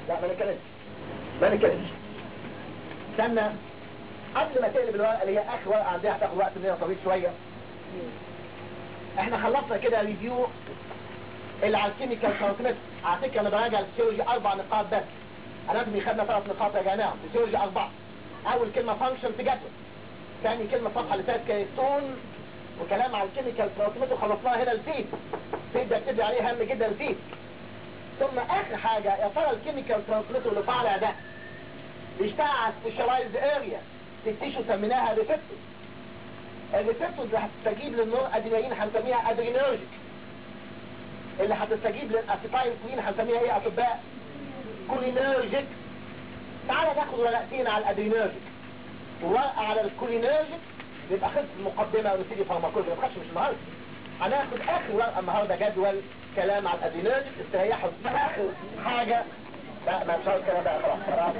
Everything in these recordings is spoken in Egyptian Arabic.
لا ما نتكلمش ما نتكلمش استنى قبل ما تقلب الورقه اللي هي اخر ورقه عندها هتاخد وقت مننا طويل شويه احنا خلصنا كده ريفيو اللي على الكيميكال كالكوليتر على فكره انا براجع الفسيولوجي اربع نقاط بس اناتومي خدنا ثلاث نقاط راجعناهم فسيولوجي اربعه اول كلمه فانكشن في جدول ثاني كلمه الصفحه اللي فاتت كانت تون وكلام على الكيميكال كالكوليتر خلصناها هنا الفيد الفيد ده بتدي عليه هام جدا الفيد ثم اخر حاجه يا ترى الكيميكال كالكوليتر اللي طالع ده بيشتغل على سبيشالايزد اريا في التيشو سميناها ريسبتور الريسبتور اللي هتستجيب للنور ادرينالين هنسميها ادرينرجيك اللي هتستجيب للاسيتايل كوين هنسميها ايه اطباء كولينرجيك تعالى ناخد ورقتين على الادرينرجيك وورقه على الكولينرجيك يبقى خلص المقدمه ونبتدي فارماكولوجي ما تخافش مش النهارده هناخد اخر ورقه النهارده جدول كلام على الادرينرجيك استريحوا اخر حاجه لا ما مش عاوز كلام بقى خلاص خلاص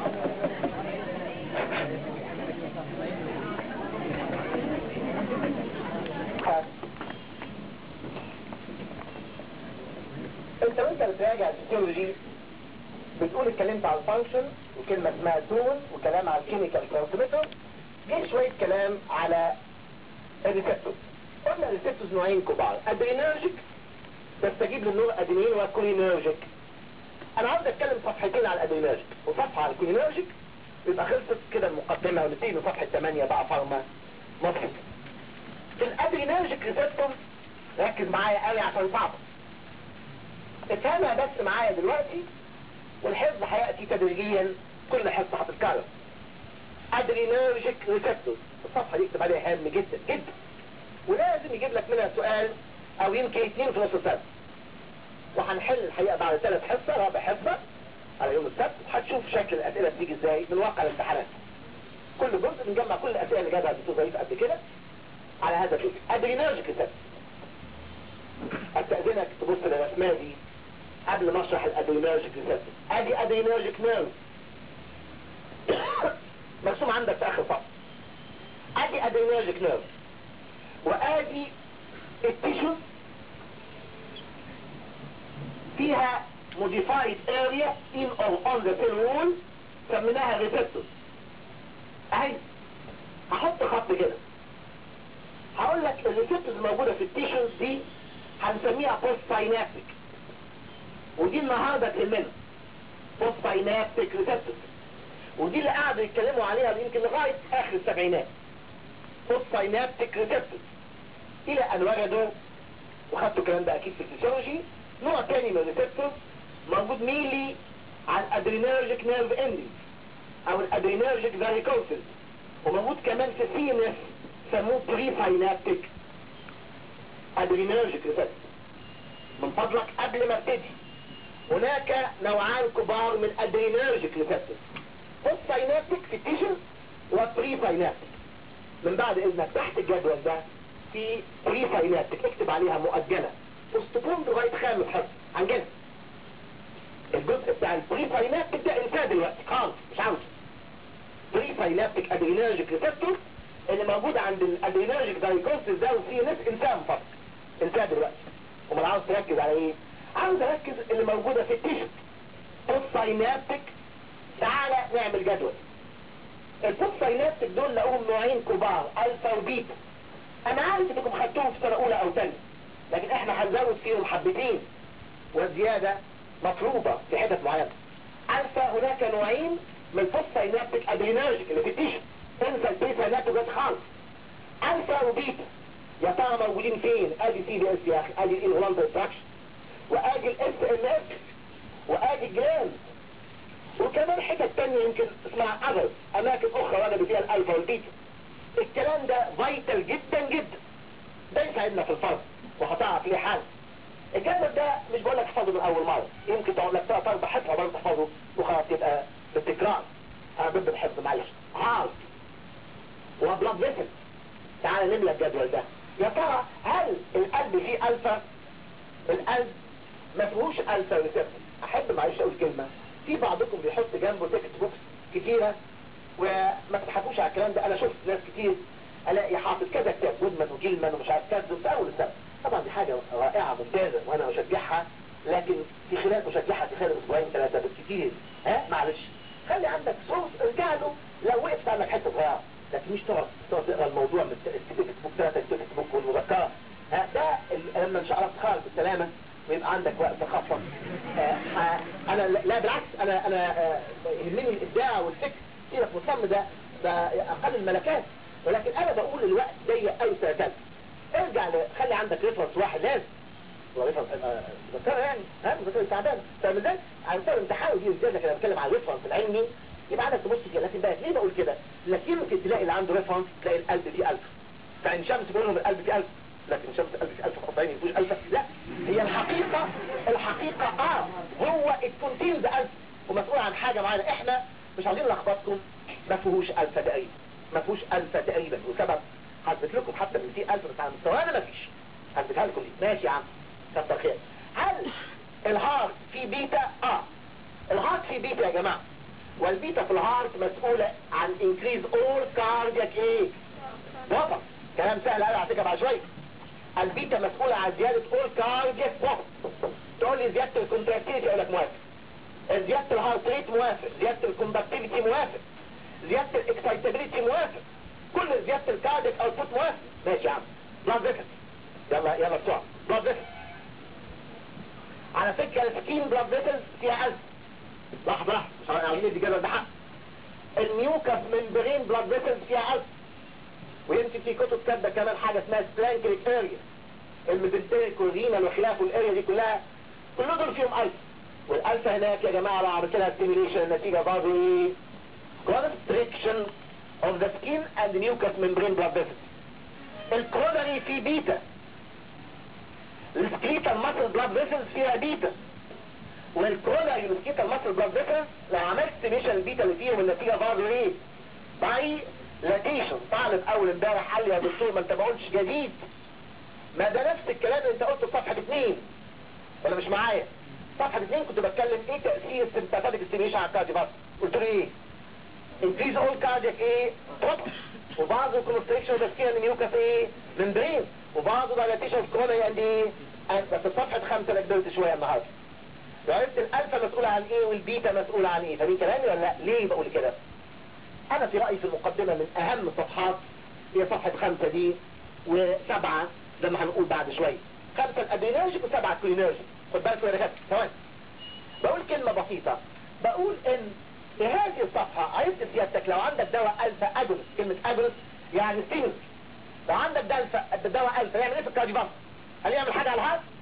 انت وانت بتراجع الفسيولوجي بتقول اتكلمت على الفانكشن وكلمة اسمها تون وكلام على الكيميكال ترانسميتر جه شوية كلام على الريسبتورز قلنا الريسبتورز نوعين كبار ادرينرجيك تستجيب للنور ادرينين وكولينرجيك انا عاوز اتكلم صفحتين على الادرينرجيك وصفحة على الكولينرجيك يبقى خلصت كده المقدمة ونبتدي من صفحة 8 بقى فارما مظبوط في الادرينرجيك ريسبتور ركز معايا قوي عشان صعبة افهمها بس معايا دلوقتي والحفظ هيأتي تدريجيا كل حصة هتتكرر ادرينرجيك ريسبتور الصفحة دي اكتب عليها هام جدا جدا ولازم يجيب لك منها سؤال او يمكن اثنين في نص السنة وهنحل الحقيقة بعد ثلاث حصة رابع حصة على يوم السبت وهتشوف شكل الاسئلة بتيجي ازاي من واقع الامتحانات كل جزء بنجمع كل الاسئلة اللي جابها الدكتور ظريف قبل كده على هذا الجزء ادرينرجيك ريسبتور استأذنك تبص للرسمة دي قبل ما اشرح الادرينرجيك ريسبتور ادي ادرينرجيك نيرف مرسوم عندك في اخر فصل ادي ادرينرجيك نيرف وادي التيشوز فيها modified area in or on the cell wall سميناها ريسبتور اهي هحط خط كده هقول لك الريسبتورز الموجودة في التيشوز دي هنسميها بوست ساينابتيك ودي النهاردة تهمنا بوست ساينابتيك ريسبتورز ودي اللي قعدوا يتكلموا عليها يمكن لغاية اخر السبعينات بوست ساينابتيك ريسبتورز الى ان وجدوا وخدتوا الكلام ده اكيد في الفسيولوجي نوع تاني من الريسبتورز موجود ميلي على الادرينرجيك نيرف اندنج او الادرينرجيك فاريكوسز وموجود كمان في سي ان اس سموه بري ساينابتيك ادرينرجيك ريسبتور من فضلك قبل ما ابتدي هناك نوعان كبار من ادرينرجيك ريسبتور بوست ساينابتيك في التيشن وبري ساينابتيك من بعد اذنك تحت الجدول ده في بري ساينابتيك اكتب عليها مؤجلة وستبون لغاية خامس حصة عن جنب الجزء بتاع البري ساينابتيك ده انساه دلوقتي خالص مش عاوزه بري ساينابتيك ادرينرجيك ريسبتور اللي موجود عند الادرينرجيك دايكوستس ده وفي ناس انساه من فضلك انساه دلوقتي امال عاوز تركز على ايه عاوز اركز اللي موجودة في التيشن بوست ساينابتيك تعالى نعمل جدول البوست ساينابتيك دول لقوهم نوعين كبار الفا وبيتا انا عارف انكم خدتوهم في سنة اولى او ثانيه لكن احنا هنزود فيهم حبتين والزيادة مطلوبة في حتت معينة الفا هناك نوعين من البوست ساينابتيك ادرينرجيك اللي في التيشن انسى البي ساينابتيك بس خالص الفا وبيتا يا ترى موجودين فين ادي سي دي اس يا اخي ادي الانهولانت انستراكشن وادي الاس ام اف وادي الجلاند وكمان حتت تانية يمكن اسمها اذر اماكن اخرى وجدوا فيها الالفا والبيتا الكلام ده فايتال جدا جدا ده يساعدنا في الفرق وهتعرف ليه حال الجدول ده مش بقول لك احفظه من اول مرة يمكن تقعد لك ثلاث اربع حصة برضه تحفظه وخلاص يبقى بالتكرار انا ضد الحفظ معلش هارد وبلاد فيسل تعال نملى الجدول ده يا ترى هل القلب فيه الفا القلب ما فيهوش الفا ريسبتور احب معلش اقول كلمة في بعضكم بيحط جنبه تكست بوكس كتيرة وما تضحكوش على الكلام ده انا شفت ناس كتير الاقي حاطط كذا كتاب جودمان وجيلمان ومش عارف كذا في اول السنة طبعا دي حاجة رائعة ممتازة وانا اشجعها لكن في خلال مشجعة في خلال اسبوعين ثلاثة بالكثير ها معلش خلي عندك سورس ارجع له لو وقفت عندك حته صغيره لكن مش تقعد تقعد تقرا الموضوع من التكست بوك ثلاثة التكست بوك والمذكرة ها ده ال- لما ان شاء الله تخرج بالسلامة ويبقى عندك وقت خاصة آه ح- انا لا لا بالعكس انا انا آه يهمني الابداع والفكر سيبك مصمم ده ده اقل الملكات ولكن انا بقول الوقت ضيق قوي سنة تالتة ارجع ل- خلي عندك ريفرنس واحد لازم وريفرنس مذكرة يعني ها مذكرة تعبان فاهم ازاي؟ على مستوى الامتحان ودي ازاي لكن انا بتكلم على الريفرنس العلمي يبقى عندك تبص كده لكن بقى ليه بقول كده؟ لك يمكن تلاقي اللي عنده ريفرنس تلاقي القلب فيه ألف فإن شمس بيقول لهم القلب فيه ألف لكن شمس القلب فيه ألف خطين يفوش ألف لا هي الحقيقة الحقيقة اه هو الكونتين ده ألف ومسؤول عن حاجة معينة احنا مش عايزين نلخبطكم ما فيهوش ألف تقريبا ما فيهوش ألف تقريبا وسبب هثبت لكم حتى ان في ألف بس على مستوانا ما فيش هثبتها لكم دي ماشي يا عم كتر خير هل الهارت في بيتا اه الهارت في بيتا يا جماعة والبيتا في الهارت مسؤولة عن انكريز اول كاردياك ايه وطن كلام سهل قوي على فكره بعد شويه البيتا مسؤولة عن زيادة اول كاردياك وطن تقول لي زيادة الكونتراكتيفيتي اقول لك موافق زيادة الهارت ريت موافق زيادة الكوندكتيفيتي موافق زيادة الاكسايتابيليتي موافق كل زيادة الكاردياك اوتبوت موافق ماشي يا عم بلاد فيكس يلا يلا بسرعة بلاد فيكس على فكرة السكين بلاد فيسلز فيها ألف لحظة لحظة مش عارفين دي جدول ده حق الميوكس ممبرين بلاد فيسلز فيها ألف ويمكن في كتب كاتبة كمان حاجة اسمها سبلانكريك اريا الميزنتريك والرينال وخلافه الاريا دي كلها كل دول فيهم ألف والألف هناك يا جماعة لو عملت لها ستيميليشن النتيجة برضه ايه؟ constriction of the skin and mucous membrane blood vessels الكرونري في بيتا السكريتال ماسل بلاد فيسلز فيها بيتا والكرونري والسكريتال ماسل بلاد فيسلز لو عملت ستيميشن البيتا اللي فيهم النتيجة برضه ايه؟ باي لاتيشن طالب اول امبارح قال لي يا دكتور ما انت ما قلتش جديد ما ده نفس الكلام اللي انت قلته في صفحة اتنين ولا مش معايا صفحة اتنين كنت بتكلم ايه تأثير السمباتيك ستيميشن على الكارديو بس قلت له ايه increase all cardiac ايه total وبعضه constriction of the skin and mucus ايه membrane وبعضه dilatation of cornea and ايه and بس صفحة خمسة انا كبرت شوية النهاردة لو عرفت الالفا مسؤولة عن ايه والبيتا مسؤولة عن ايه فاهمين كلامي ولا لا ليه بقول كده انا في رأيي في المقدمة من اهم الصفحات هي صفحة خمسة دي وسبعة زي ما هنقول بعد شوية خمسة الادرينرجيك وسبعة الكولينرجيك خد بالك يا رجال ثواني بقول كلمة بسيطة بقول ان في هذه الصفحة عرفت سيادتك لو عندك دواء الفا اجونس كلمة اجونس يعني ستيمولس لو عندك دواء دواء الفا يعمل ايه في الكارديوفاسكولار هل يعمل حاجة على الهارت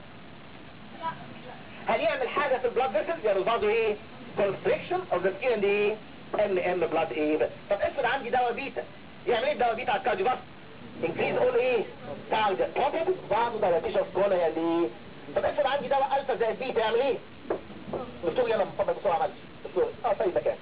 هل يعمل حاجة في البلاد فيسل يعمل برضه ايه constriction of the skin and ايه ام ام بلاد ايه بس طب افرض عندي دواء بيتا يعمل ايه الدواء بيتا على الكارديوفاسكولار increase all ايه target topic بعضه dilatation of cornea يعني ايه طب افرض عندي دواء الفا زي البيتا يعمل ايه دكتور يلا اتفضل بسرعة معلش دكتور اه طيب مكان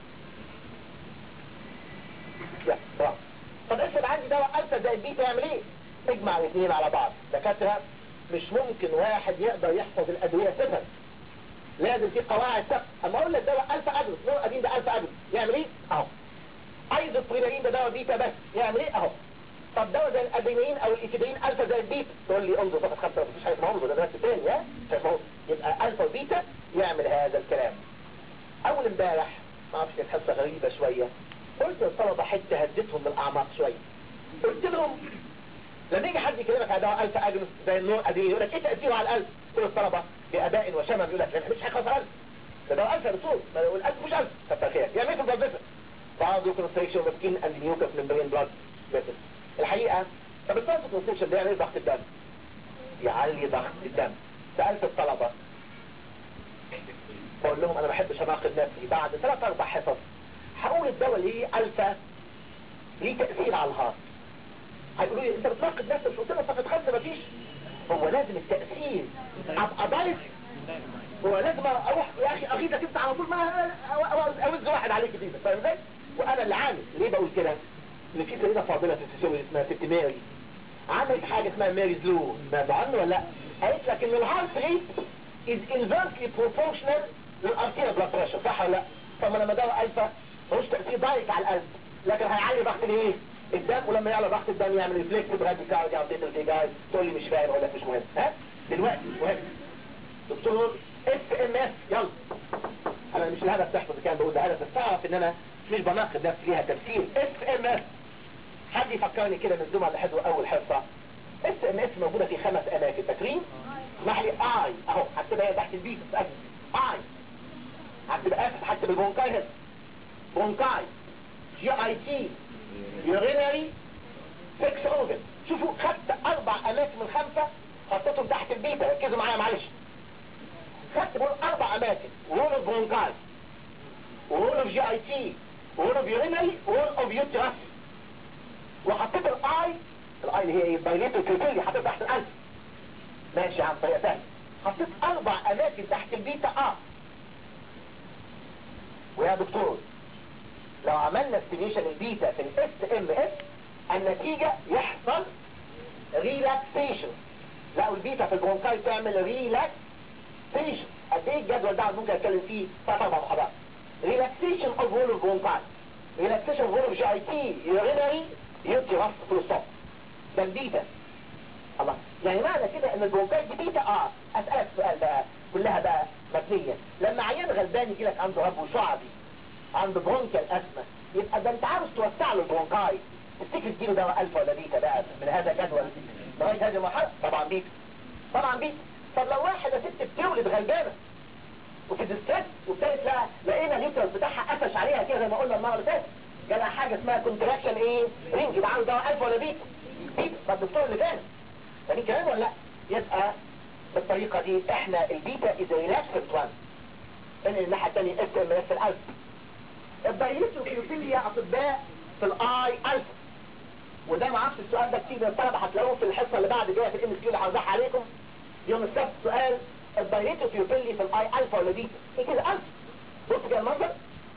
يا برافو طب افرض عندي دواء الفا زي البيتا يعمل ايه اجمع الاثنين على بعض دكاتره مش ممكن واحد يقدر يحفظ الادويه صفر لازم في قواعد ثابته اما اقول لك دواء الفا اجلس نوع قديم ده الفا اجلس يعمل ايه اهو ايزوبرينالين ده دواء بيتا بس يعمل ايه اهو طب دواء زي الادرينالين او الايتيدين الفا زي البيتا تقول لي انظر صفحه خمسه مفيش حاجه اسمها انظر ده نفس تاني ها مش اسمه يبقى الفا وبيتا يعمل هذا الكلام اول امبارح ما اعرفش كانت حصه غريبه شويه قلت للطلبه حته هديتهم بالاعماق شويه قلت لهم لما يجي حد يكلمك على دواء الفا اجنس زي النور قديم يقول لك ايه تاثيره على القلب كل الطلبه باباء وشمم يقول لك لا مش حاجه خالص على القلب ده دواء الفا رسول والقلب مش الفا كتر خير يعمل ايه في البلاد فيسل بعضه كونستريكشن اوف سكين اند ميوكس ممبرين بلاد فيسل الحقيقه طب البلاد كونستريكشن ده يعمل ايه ضغط الدم يعلي ضغط الدم سالت الطلبه بقول لهم انا ما بحبش اناقض نفسي بعد ثلاث اربع حصص هقول الدواء ليه الفا ليه تاثير على الهارت هيقولوا لي انت بتناقض نفسك مش قلت لك صفحه خمسه مفيش هو لازم التاثير ابقى ضايف هو لازم اروح يا اخي اغيظك انت على طول ما اوز واحد عليك دي فاهم ازاي؟ وانا اللي عامل ليه بقول كده؟ ان في سيده فاضله في الفسيولوجي اسمها ست ماري عملت حاجه اسمها ماريز لو سمعت عنه ولا لا؟ قالت لك ان الهارت ريت is inversely proportional للارتيريا بلاد بريشر صح ولا لا؟ طب لما دواء الفا ملوش تاثير دايركت على القلب لكن هيعلي ضغط الايه؟ الدم ولما يعلى ضغط الدم يعمل ريفلكس برادي كاردي او ديتل جاي تقول لي مش فاهم اقول لك مش مهم ها؟ دلوقتي مهم دكتور اس ام اس يلا انا مش الهدف تحفظ كان بقول ده هدف بس تعرف ان انا مش بناقض نفسي ليها تمثيل اس ام اس حد يفكرني كده من الزملاء اللي حضروا اول حصه اس ام اس موجوده في خمس اماكن فاكرين اسمح لي اي اهو هكتبها هي تحت البيت اسف اي هكتب اسف هكتب البونكاي هنا بونكاي جي اي تي يورينري سكس اورجن شوفوا خدت اربع اماكن من خمسه حطيتهم تحت البيتا ركزوا معايا معلش خدت بقول اربع اماكن وول اوف برونكاي وول اوف جي اي تي وول اوف يورينري وول اوف يوتراس وحطيت الاي الاي اللي هي ايه بايليتو كريتيري حطيت تحت الالف ماشي يا عم طريقه ثانيه حطيت اربع اماكن تحت البيتا اه ويا دكتور لو عملنا استيميشن البيتا في الاس ام اس النتيجة يحصل ريلاكسيشن لا البيتا في البرونكاي تعمل ريلاكسيشن قد ايه الجدول ده ممكن اتكلم فيه ثلاث اربع محاضرات ريلاكسيشن اوف وول اوف برونكاي ريلاكسيشن اوف وول اوف جي اي تي يورينري يدي رفض في الصوت ده البيتا الله يعني معنى كده ان البرونكاي دي بيتا اه اسالك سؤال بقى كلها بقى مبنيه لما عيان غلبان يجي لك عنده رب شعبي عنده برونكيال اسما يبقى ده انت عاوز توسع له البرونكاي تفتكر تجيله دواء الفا ولا بيتا بقى من هذا الجدول لغايه هذه المرحله طبعا بيتا طبعا بيتا طب لو واحده ست بتولد غلبانه وفي ديستريس وابتدت لا لقينا اليوترس بتاعها قفش عليها كده زي ما قلنا المره اللي فاتت جالها حاجه اسمها كونتراكشن ايه رينج يبقى عنده دواء الفا ولا بيتا بيتا طب الدكتور اللي فاهم فاهمين كلام ولا لا يبقى بالطريقه دي احنا البيتا از ريلاكسد وان ان الناحيه الثانيه اس ام اس الالفا الدايليتو كيوفيليا اطباء في الاي الفا وده ما عرفش السؤال ده كتير من الطلبه هتلاقوه في الحصه اللي بعد جايه في الام كيو اللي هوزعها عليكم يوم السبت سؤال الدايليتو كيوفيلي في الاي الفا ولا بيتا ايه كده الفا بص كده المنظر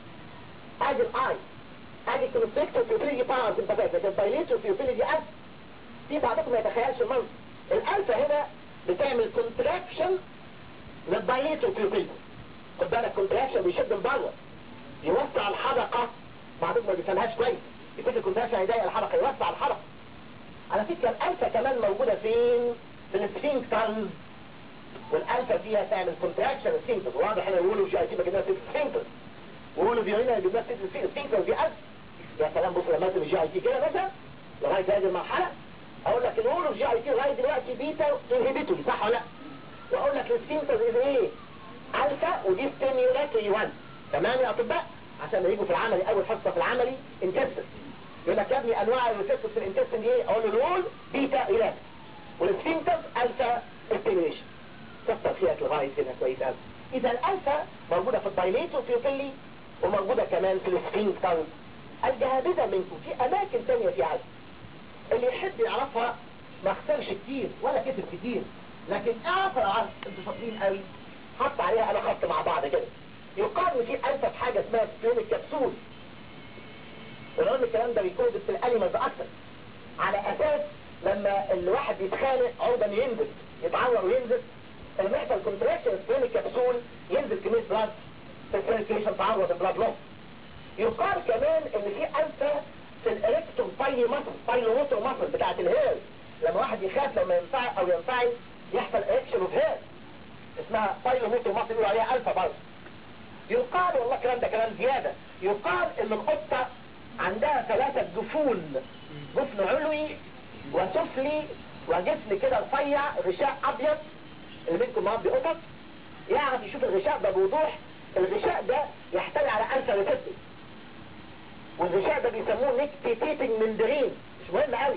ادي الاي ادي كونستريكتور كيوفيلي بارت انت فاكر الدايليتو كيوفيلي دي الفا في بعضكم ما يتخيلش المنظر الالفا هنا بتعمل كونتراكشن للدايليتو كيوفيلي خد بالك كونتراكشن بيشد لبره يوسع الحلقة بعضهم ما بيفهمهاش كويس يفتكر كونتراكشن يضايق الحلقة يوسع الحلقة على فكرة الألفا كمان موجودة فين؟ في السفينكترز والألفا فيها تعمل كونتراكشن السفينكترز واضح انا يقولوا جي اي تي بجيبها في السفينكترز ويقولوا في هنا يجيبها في السفينكترز دي ألفا يا سلام بص لما ارسم الجي اي تي كده مثلا لغاية هذه المرحلة اقول لك الأولو في جي اي تي لغاية دلوقتي بيتا انهبيتوري صح ولا لا؟ واقول لك السفينكترز ايه ايه؟ ألفا ودي ستيميولاتوري 1 تمام يا اطباء عشان ما يجوا في العملي اول حصه في العملي انتستن يقول لك يا ابني انواع الريسبتورز في الانتستن دي ايه اقول له الول بيتا ايلات والسفينكترز الفا ستيميوليشن كسر فيها لغايه هنا كويس قوي اذا الالفا موجوده في الدايليتو فيوفيلي وموجوده كمان في السفينكترز الجهابذه منكم في اماكن ثانيه في عزم اللي يحب يعرفها ما خسرش كتير ولا كتب كتير لكن اعرف العزم انتوا شاطرين قوي حط عليها انا خط مع بعض كده يقال في ألفة في حاجة اسمها سبيون الكبسول ولو ان الكلام ده بيكون في الانيمالز اكتر على اساس لما الواحد يتخانق عرضا ينزل يتعور وينزل لما يحصل كونتراكشن سبيون الكبسول ينزل كمية بلاد في السيركيشن تعرض البلاد لوس يقال كمان ان في ألفة في الاريكتوم بايلي مصر بايلو موتور مصر بتاعت الهير لما واحد يخاف لما ينفع او ينفعل يحصل اريكشن اوف هير اسمها بايلو موتور مصر يقولوا عليها ألفا برضه يقال والله الكلام ده كلام زيادة يقال ان القطة عندها ثلاثة جفون جفن علوي وسفلي وجفن كده رفيع غشاء ابيض اللي منكم مربي قطط يعرف يشوف الغشاء ده بوضوح الغشاء ده يحتوي على ألفا ريسبتور والغشاء ده بيسموه نيكتيتيتنج مندرين مش مهم قوي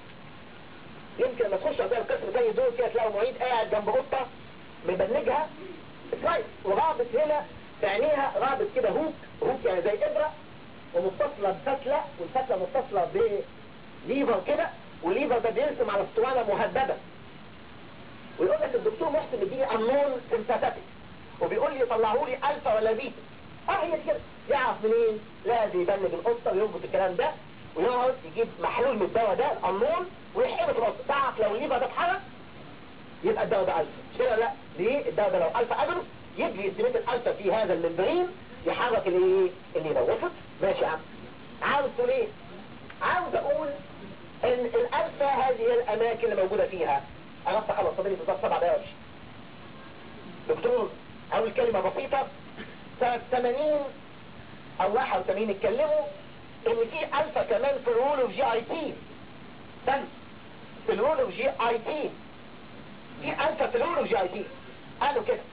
يمكن لما تخش عندها القسم زي دول كده تلاقوا معيد قاعد جنب قطة مبنجها كويس ورابط هنا في عينيها رابط كده هوك هوك يعني زي ابرة ومتصلة بفتلة والفتلة متصلة بليفر كده والليفر ده بيرسم على اسطوانة مهددة ويقول لك الدكتور محسن بيديني امنون سمباتيك وبيقول لي طلعوا لي الفا ولا بيتا اه هي كده يعرف منين لازم يبنج القطه ويربط الكلام ده ويقعد يجيب محلول من الدواء ده الامنون ويحقنه في القطه تعرف لو الليفر ده اتحرك يبقى الدواء ده الفا مش كده لا ليه الدواء ده لو الفا قبله يجري استميت الالفا في هذا الممبرين يحرك الايه اللي ده وصلت ماشي يا عم عاوز تقول ايه عاوز اقول ان الالفا هذه الاماكن اللي موجوده فيها انا خلاص فاضل لي بالظبط سبع دقايق دكتور اول كلمة بسيطة سنة 80 او 81 اتكلموا ان في الفا كمان في الرول اوف جي اي تي استنى في الرول اوف جي اي تي في الفا في الرول اوف جي اي تي قالوا كده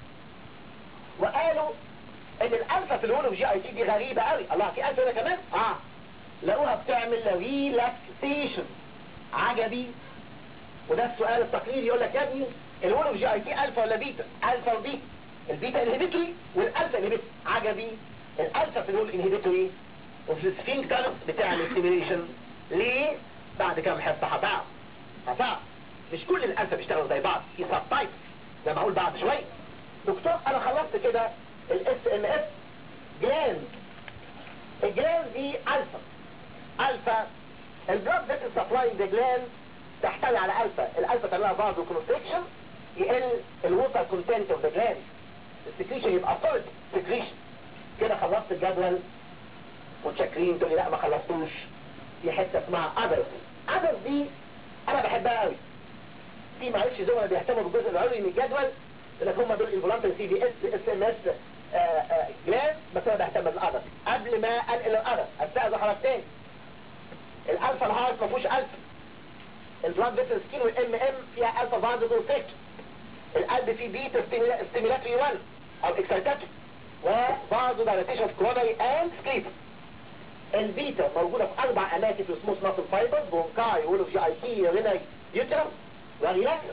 وقالوا ان الالفا في الرول اوف جي اي تي دي غريبة قوي الله في الفا هنا كمان اه لقوها بتعمل ريلاكسيشن عجبي وده السؤال التقليدي يقول لك يا ابني الرول اوف جي اي تي الفا ولا بيتا الفا وبيتا البيتا انهبيتوري والالفا انهبيتوري عجبي الالفا في الرول انهبيتوري وفي السفينكتر بتاع الاستيميليشن ليه بعد كام حصه هتعرف هتعرف مش كل الالفا بيشتغلوا زي بعض في سب تايب زي ما اقول بعد شويه دكتور انا خلصت كده الاس ام اف جلاند الجلاند دي الفا الفا البلاد فيسل سبلاينج ذا جلاند تحتوي على الفا الالفا تعملها فازو كونستريكشن يقل الووتر كونتنت اوف ذا جلاند السكريشن يبقى سوليد سكريشن كده خلصت الجدول متشكرين تقول لي لا ما خلصتوش في حته اسمها اذرز اذرز دي انا بحبها قوي في معلش زملاء بيهتموا بالجزء العلوي من الجدول يقول لك هم دول انفولانتري سي في اس اس ام اس جلاند بس انا بهتم بالاذرز قبل ما انقل الاذرز استاذن حضرتك تاني الالفا الهارت ما فيهوش الفا البلاد فيسل سكين والام ام فيها الفا فازو كونستريكشن القلب فيه بيتا ستيميلاتري 1 او اكسايتاتري وفازو دايلاتيشن اوف كورونري اند سكريبس البيتا موجودة في أربع أماكن في سموث ماسل فايبرز بونكاي وولو جي اي تي ريناي يوترم وريلاكس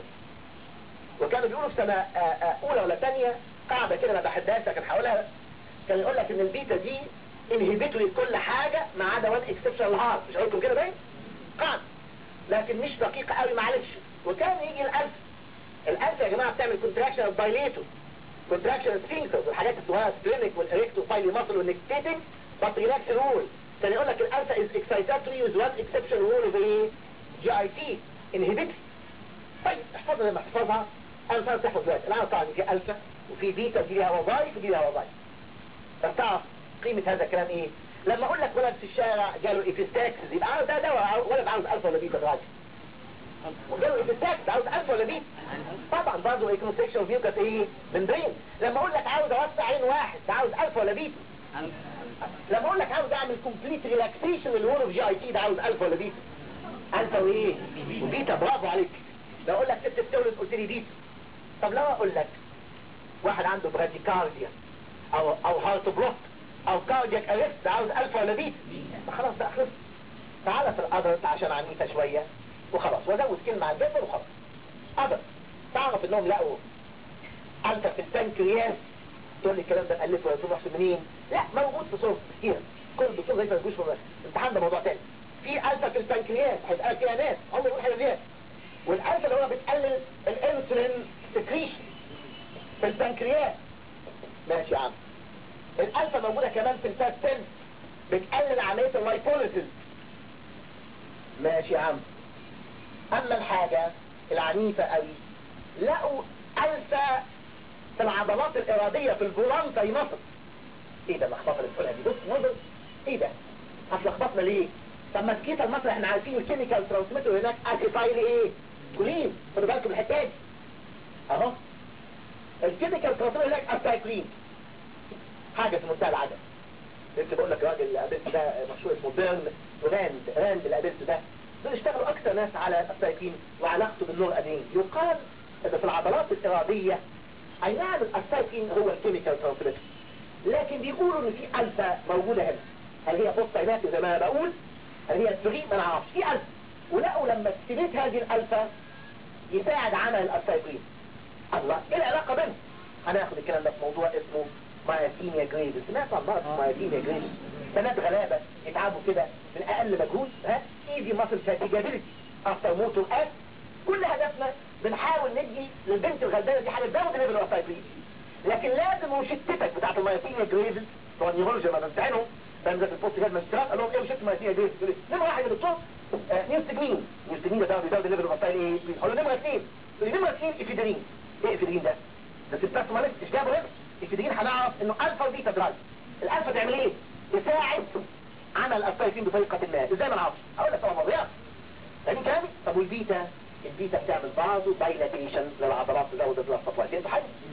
وكانوا بيقولوا في سنة آآ آآ أولى ولا ثانية قاعدة كده أنا بحبهاش لكن حولها كان يقول لك إن البيتا دي انهبيتوري كل حاجة ما عدا وان اكسبشن الهارت مش هقول لكم كده باين؟ قاعدة لكن مش دقيقة قوي معلش وكان يجي الألف الألف يا جماعة بتعمل كونتراكشن اوف بايليتو كونتراكشن سفينكترز والحاجات الصغيرة سبلينك والاريكتو فايلي ماسل والنكتيتنج but relax rule كان يقول لك الالفا is excitatory with one exception rule of ايه جي اي تي inhibitory طيب احفظها لما تحفظها انا مش عارف تحفظ دلوقتي انا طبعا في الفا وفي بيتا ودي لها وظائف ودي لها وظائف بس تعرف قيمة هذا الكلام ايه لما اقول لك ولد في الشارع جاله ايفيستاكس يبقى عاوز ده دواء ولد عاوز الفا ولا بيتا دلوقتي وجاله ايفيستاكس عاوز الفا ولا بيتا طبعا برضه ايكونستكشن فيوكس ايه ممبرين لما اقول لك عاوز اوسع عين واحد ده عاوز الفا ولا بيتا لما اقول لك عاوز اعمل كومبليت ريلاكسيشن للول اوف جي اي تي ده عاوز الفا ولا بيتا الفا وايه وبيتا برافو عليك لو اقول لك ست بتولد قلت لي بيتا طب لو اقول لك واحد عنده براديكارديا او او هارت بلوك او كاردياك اريست ده عاوز الفا ولا بيتا خلاص بقى خلص تعالى في الادرت عشان عنيفه شويه وخلاص وازود كلمه على الجبل وخلاص ادرت تعرف انهم لقوا الفا في البنكرياس تقول لي الكلام ده الفه ولا تروح منين لا موجود في صوره كتير كل دكتور زي ما تقولش في الامتحان ده موضوع تاني في الفا في البنكرياس هيتقال فيها ناس هم يقول حاجه فيها والالفا اللي هو بتقلل الانسولين سكريشن في البنكرياس ماشي يا عم الالفا موجوده كمان في الفات سيل بتقلل عمليه اللايبوليسيس ماشي يا عم اما الحاجه العنيفه قوي لقوا الفا في العضلات الاراديه في الفولانتري مصر ايه ده اللخبطه اللي بتقولها دي بص نظر ايه ده هتلخبطنا ليه طب ما سكيت المصر احنا عارفين الكيميكال ترانسميتر هناك اسيتايل ايه كولين خدوا بالكم من الحته دي اهو الكيميكال ترانسميتر هناك اسايكلين حاجه في منتهى العدد لسه بقول لك الراجل اللي قابلته ده مشهور اسمه بيرن راند راند اللي قابلته ده دول اشتغلوا اكثر ناس على السايكلين وعلاقته بالنور ادين يقال ان في العضلات الاراديه اي نعم السايكلين هو الكيميكال ترانسميتر لكن بيقولوا ان في الفا موجوده هنا هل هي بوستينات زي ما انا بقول هل هي الفريق ما نعرفش في الفا ولقوا لما تستميت هذه الالفا يساعد عمل السايكلين الله ايه العلاقه بينهم هناخد الكلام ده في موضوع اسمه مايتينيا جريدز سمعت عن مرض مايتينيا جريدز بنات غلابة يتعبوا كده من اقل مجهود ها ايزي ماسل فاتيجابيلتي افتر موتور اكت كل هدفنا بنحاول ندي للبنت الغلبانه دي حاجه تزود ليفل الوسايكلين لكن لازم مشتتك بتاعت المايتينيا جريدز بتوع النيورولوجيا لما بمتحنهم بنزل في البوست جاد ماجسترات قال لهم ايه مشت مايتينيا جريدز يقول لي نمره واحد يا دكتور آه نيوستجمين نيوستجمين ده بيزود ليفل الوسايكلين ايه يقول له نمره اثنين يقول لي نمره اثنين افيدرين ايه افيدرين ده؟ ده سيبتاكتوماليس مش جابه هنا الفيديين هنعرف انه الفا وبيتا دراج الالفا تعمل ايه تساعد عمل السايكلين بطريقه ما ازاي ما نعرفش اقول لك طبعا وضيع فاهمين كلامي طب والبيتا البيتا بتعمل بعضه دايلاتيشن للعضلات تزود البلاد سبلاي فهمت حاجه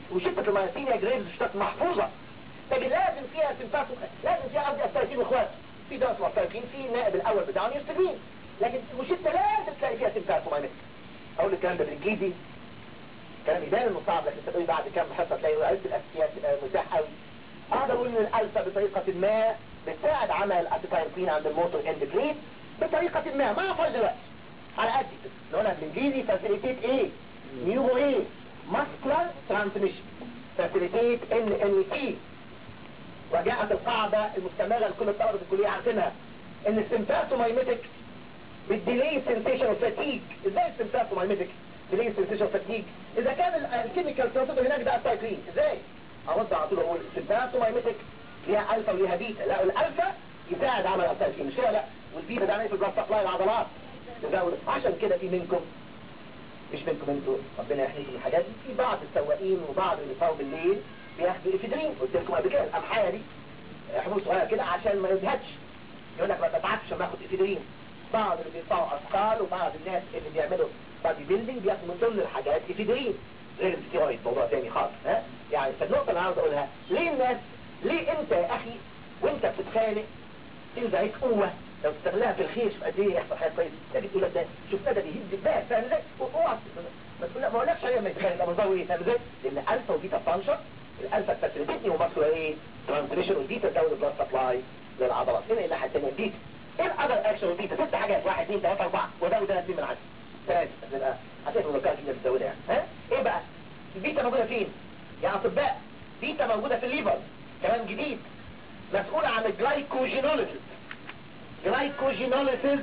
وشدة المايسينيا جريفز شتات محفوظة لكن لازم فيها سمباتو لازم فيها قصدي استايتين واخوات في دواء اسمه استايتين في النائب الاول بتاعه نيوستجين لكن المشدة لازم تلاقي فيها سمباتو ماينس اقول الكلام ده بالانجليزي كلام يبان انه صعب لكن تقولي بعد كام حصه تلاقي علم الاساسيات متاح قوي اقدر اقول ان الالفا بطريقه ما بتساعد عمل الاتيتايلين عند الموتور اندجريد بطريقه ما ما اعرفش دلوقتي على قد كده نقولها بالانجليزي فاسيليتيت ايه نيورو ايه ماسكولار ترانسميشن فاسيليتيت ان ان تي وجاءت القاعده المستمره لكل طلبه الكليه عارفينها ان السمباتومايميتك بالديلي سنسيشن فاتيج ازاي السمباتومايميتك ديلي سنسيشن فاتيج اذا كان الكيميكال ترانسفير هناك ده اسايكلين ازاي ارد على طول اقول السمباتومايميتك ليها الفا وليها بيتا لا الالفا يساعد عمل اسايكلين مش كده لا والبيتا ده عمليه البلاد سبلاي العضلات تزود عشان كده في منكم مش منكم انتوا ربنا يحميكم من الحاجات دي في بعض السواقين وبعض اللي بيساووا بالليل بياخدوا افيدرين قلت لكم قبل كده القمحيه دي حبوب صغيره كده عشان ما يجهدش يقول لك ما تتعبش لما اخد افيدرين بعض اللي بيرفعوا اثقال وبعض الناس اللي بيعملوا بادي بيلدينج بياخدوا من ضمن الحاجات افيدرين غير الستيرويد موضوع تاني خالص ها يعني فالنقطه اللي عاوز اقولها ليه الناس ليه انت يا اخي وانت بتتخانق تنزع عليك قوه لو تستغلها في الخير شوف قد ايه يحصل حاجه كويسه تيجي تقول لك ده شوف ده بيهز الباب فاهم ازاي؟ اوعى ما تقول لا ما اقولكش عليها ما يتخانق ده مزاوي ايه فاهم ازاي؟ لان الفا وبيتا فانكشن الالفا فاسيليتيتني وماسكولا ايه؟ ترانسميشن والبيتا تزود البلاد سبلاي للعضلات هنا الناحيه الثانيه البيتا ايه الاذر اكشن والبيتا ست حاجات واحد اثنين ثلاثه اربعه وده وده اثنين من عشره ثلاثه تبقى هتبقى مذكره كده بتزودها يعني ها؟ ايه بقى؟ البيتا موجوده فين؟ يا اطباء بيتا موجوده في الليفر كلام جديد مسؤول عن الجلايكوجينوليسيس جلايكوجينوليسيس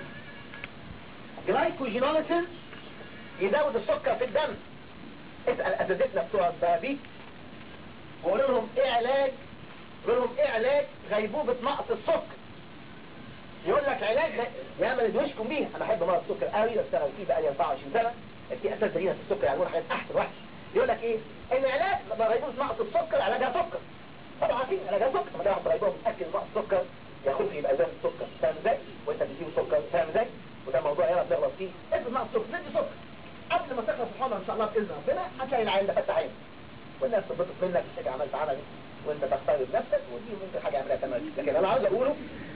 جلايكوجينوليسيس يزود السكر في الدم اسأل اساتذتنا بتوع الدبابيس وقول لهم ايه علاج قول لهم ايه علاج غيبوبة نقص السكر يقول لك علاج غ... يا ما ندوشكم بيه انا احب مرض السكر قوي بشتغل فيه بقالي 24 سنه في اساس دليل في السكر يعملون حاجات احسن وحش يقول لك ايه ان علاج غيبوبة نقص السكر علاجها سكر طبعا عارفين علاجها سكر ما ده واحد غيبوبة متاكد نقص السكر ياخد يبقى زي السكر فاهم ازاي وانت بتديله سكر فاهم ازاي وده موضوع يلا بنغلط فيه افرض نقص سكر ندي سكر قبل ما تخلص الحمى ان شاء الله باذن ربنا هتلاقي العين ده فتح عينك والناس تبسط منك مش عملت عمل وانت تختار بنفسك ودي ممكن حاجه يعملها تمام لكن انا عاوز اقوله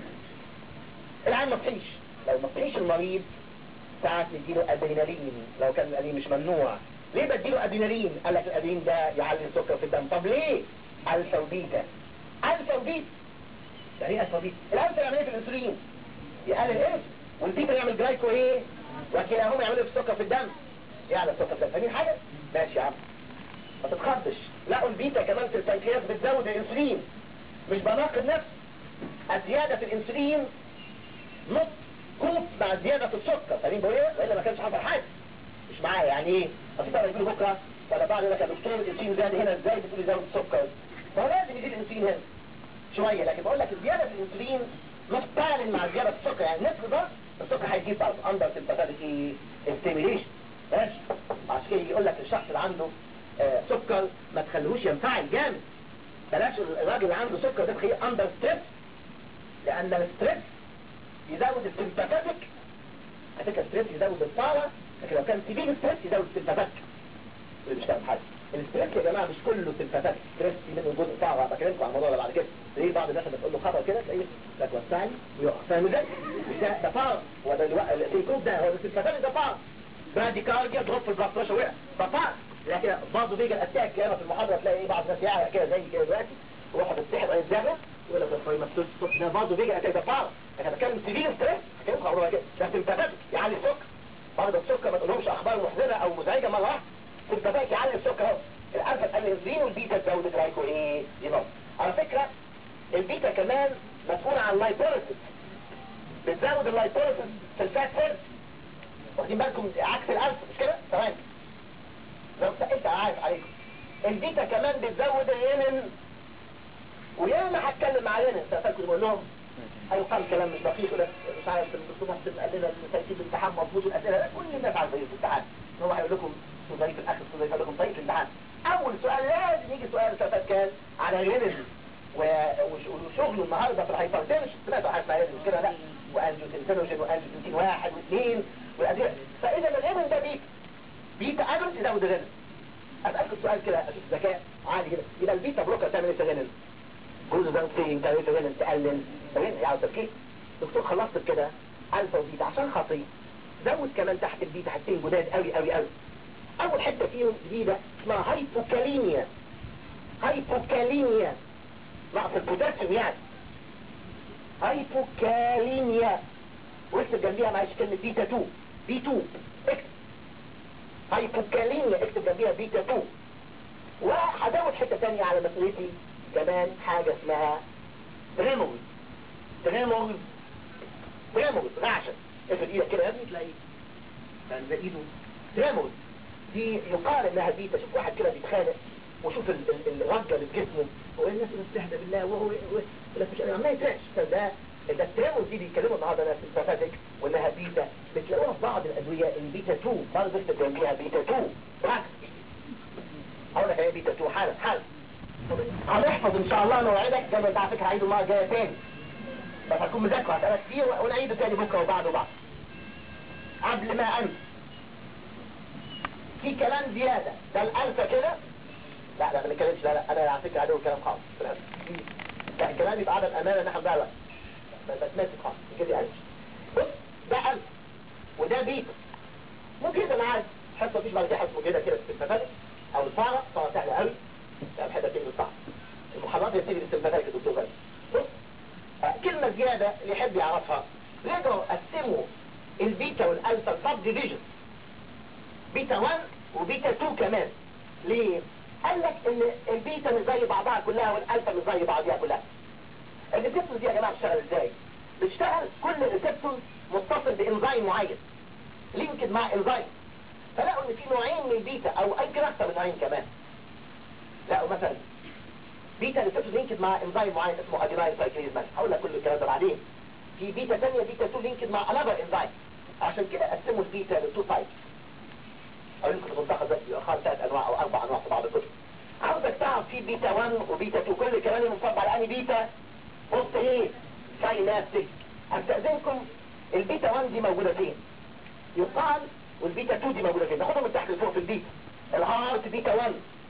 العين ما تصحيش لو ما تصحيش المريض ساعات نديله ادرينالين لو كان الادرينالين مش ممنوع ليه بديله ادرينالين قال لك الادرينالين ده يعلي السكر في الدم طب ليه الفا وبيتا الفا وبيتا يعني ايه الفا وبيتا الالفا يعمل ايه في الانسولين يقلل الانسولين والبيتا يعمل جلايكو ايه وكلاهما يعملوا في السكر في الدم يعلى السكر في الدم فاهمين حاجه ماشي يا عم ما تتخضش لقوا البيتا كمان في البنكرياس بتزود الانسولين مش بناقض نفس الزياده في الانسولين نط كوب مع زياده في السكر فاهمين بقول ايه والا ما كانش حصل حاجه مش معايا يعني ايه اصل طبعا يقول بكره ولا بعد يقول لك يا دكتور الانسولين زاد هنا ازاي بتقول زود السكر ما هو لازم يزيد الانسولين هنا شويه لكن بقول لك الزياده في الانسولين مقترن مع زياده في السكر يعني نصف ده السكر هيجيب برضه اندر سمباثيك ستيميليشن ماشي عشان كده يقول لك الشخص اللي عنده آه سكر ما تخليهوش ينفعل جامد بلاش الراجل اللي عنده سكر ده تخليه اندر ستريس لان الستريس يزود السمباثيك على فكره الستريس يزود الطاقه لكن لو كان سيفير ستريس يزود السمباثيك اللي مش فاهم حاجه الستريس يا جماعه مش كله سمباثيك ستريس في منه جزء طاقه بكلمكم عن الموضوع ده بعد كده تلاقيه بعض الناس لما تقول له خبر كده تلاقيه لا توسعني ويقف فاهم ازاي؟ مش ده ده طاقه هو ده السيكوب ده هو السمباثيك ده طاقه برادي كارديا دروب في البلاد بريشر وقع ده طاقه لكن برضه بيجي الاتاك ياما في المحاضره تلاقي ايه بعض الناس يعرق كده زي كده دلوقتي وواحد بتسحب على الزغه يقول لك الفاي مفتوح الصبح ده برضه بيجي الاتاك ده طاقه لكن بتكلم سيفير ستريس هكلمكم عمره كده ده سمباثيك يعلي السكر برضه السكر ما تقولهمش اخبار محزنه او مزعجه مره واحده سمباثيك يعلي السكر اهو الالفا تقلل الانسولين والبيتا تزود الجلايكو ايه ينقص على فكره البيتا كمان مسؤول عن اللايبوليسيس بتزود اللايبوليسيس في الفات سيلز واخدين بالكم عكس الالفا مش كده تمام لو سألت عارف عليكم البيتا كمان بتزود الرينين وياما هتكلم مع رينين سألت بقول لهم هيقال كلام مش دقيق ولا مش عارف الدكتور محسن قال لنا ترتيب الامتحان مظبوط والاسئله لا كل الناس عارفه في الامتحان هو هيقول لكم سؤال في الاخر سؤال يقول لكم طريقه الامتحان اول سؤال لازم يجي سؤال سؤال كان على الرينين وشغله النهارده في الهايبرتنشن سمعتوا حاجه اسمها مش كده لا وانجيوتنسينوجين وانجيوتنسين واحد واثنين والادويه فاذا الرينين ده بيتا بيتا اجل يزود الرينين اسالكم سؤال كده اشوف ذكاء عالي كده يبقى البيتا بلوكر تعمل ايه سجنن جوز زنسين تعمل ايه سجنن تقلل سجنن يعني تفكير دكتور خلصت كده الفا وبيتا عشان خاطري زود كمان تحت البيتا حاجتين جداد قوي قوي قوي اول حته فيهم جديده اسمها هايبوكاليميا هايبوكاليميا نقص البوتاسيوم يعني هايبوكاليميا واكتب جنبيها معلش كلمه بيتا 2 بي 2 اكتب هايبوكاليميا اكتب جنبيها بيتا 2 وهزود حته ثانيه على مسؤوليتي كمان حاجه اسمها تريمورز تريمورز تريمورز رعشه افرد ايدك كده يا ابني تلاقي يعني زي ايده تريمورز دي يقال انها بيتا شوف واحد كده بيتخانق وشوف ال- ال- الرجل اللي في جسمه والناس بتستهدى بالله وهو ولا مش عمال يترعش فده ده التريمورز دي بيتكلموا النهارده ناس الباثاتيك وانها بيتا بتلاقوها في بعض الادويه اللي بيتا 2 برضه اكتب جنبيها بيتا 2 بالعكس هقول لك هي بيتا 2 حالا حالا هنحفظ ان شاء الله انا وعدك زي ما انت على فكره هعيده المره الجايه تاني بس هكون مذاكره هسالك فيه ونعيده تاني بكره وبعده وبعد قبل ما انسى في كلام زياده ده الالفا كده لا لا ما نتكلمش لا لا انا على فكره عدو الكلام خالص بالعكس. لا الكلام يبقى عدم امانه ان احنا بنضيع وقت بس ماسك خالص كده يعني بص ده الفا وده بيتا ممكن يبقى معاك حصه مفيش بعد كده حصه كده كده في السمباتيك او الفاره طبعا سهله قوي لا بحب تيجي بالصح المحاضرات اللي بتيجي في السمباتيك يا دكتور غالي بص آه، كلمه زياده اللي يحب يعرفها رجعوا قسموا البيتا والالفا سب ديفيجن بيتا 1 وبيتا 2 كمان ليه؟ قال لك ان البيتا مش زي بعضها كلها والالفا مش زي بعضها كلها الريسبتورز دي يا جماعه بتشتغل ازاي؟ بتشتغل كل ريسبتور متصل بانزيم معين لينكد مع انزيم فلقوا ان في نوعين من البيتا او اي اكثر من نوعين كمان لقوا مثلا بيتا ريسبتور لينكد مع انزيم معين اسمه ادينايل سايكليز مثلا هقول لك كل الكلام ده بعدين في بيتا ثانيه بيتا 2 لينكد مع انذر انزيم عشان كده قسموا البيتا لتو تايبس او يمكن تنتقد بس يؤخر ثلاث انواع او اربع انواع في بعض الكتب عاوزك تعرف في بيتا 1 وبيتا 2 كل كلامي منصب على انهي بيتا بص ايه ساينابتيك استاذنكم البيتا 1 دي موجوده فين يقال والبيتا 2 دي موجوده فين ناخدهم من تحت لفوق في البيتا الهارت بيتا 1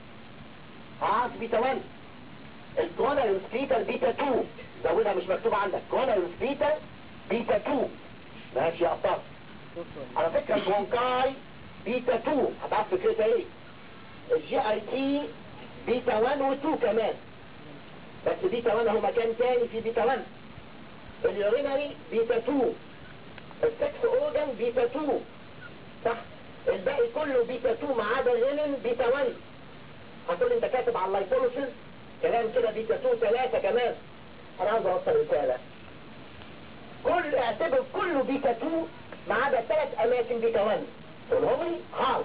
هارت بيتا 1 الكونال سبيتال بيتا 2 زودها مش مكتوبه عندك كونال سبيتال بيتا 2 ماشي يا ابطال على فكره البرونكاي بيتا 2 هتعرف فكرتها ايه الجي اي تي بيتا 1 و2 كمان بس بيتا 1 هو مكان تاني في بيتا 1 اليورينري بيتا 2 السكس اورجان بيتا 2 صح الباقي كله بيتا 2 ما عدا الرينين بيتا 1 هتقول انت كاتب على اللايبوليسيس كلام كده بيتا 2 3 كمان انا عاوز اوصل رساله كل اعتبر كله بيتا 2 ما عدا ثلاث اماكن بيتا 1 والهم هارت